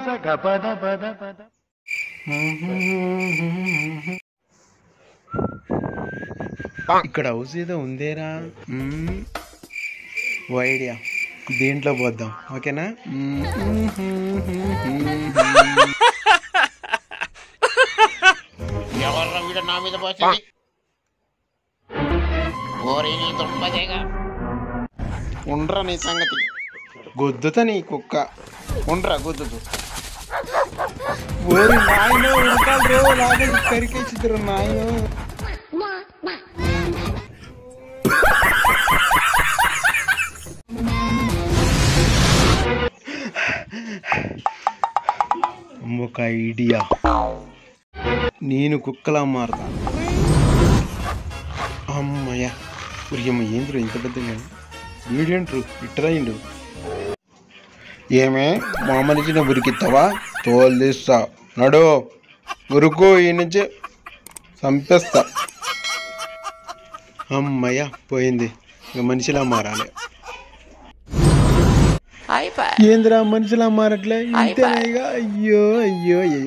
ఇక్కడ హౌస్ ఏదో ఉందేరా మ్మ్. ఓ ఐడియా దీంట్లో పోద్దాం ఓకేనా ఎవర్రా వీడు నా మీద పోసింది ఓరి నీ దుంపదేగా ఉండ్రా నీ సంగతి గుద్దుతా నీ కుక్క ఉండ్రా గుద్దుదు ఓరి నాయనో ఉడకాలి రో లాగా కరికేసిద్దరు నాయనో ఒక ఐడియా నేను కుక్కలా మారుతా అమ్మయ్య ఉరియమ్మ ఏంద్రు ఇంత పెద్దగా వీడేంట్రు ఇట్టరాయిండు ఏమే మా మనిషిని ఉరికిస్తావా తోలు తీస్తా నడు ఉరుకు ఈ నుంచి చంపేస్తా అమ్మయ్య పోయింది ఇక మనిషిలా మారాలి ఏందిరా మనిషిలా మారట్లే ఇంతేనా ఇక అయ్యో అయ్యో అయ్యో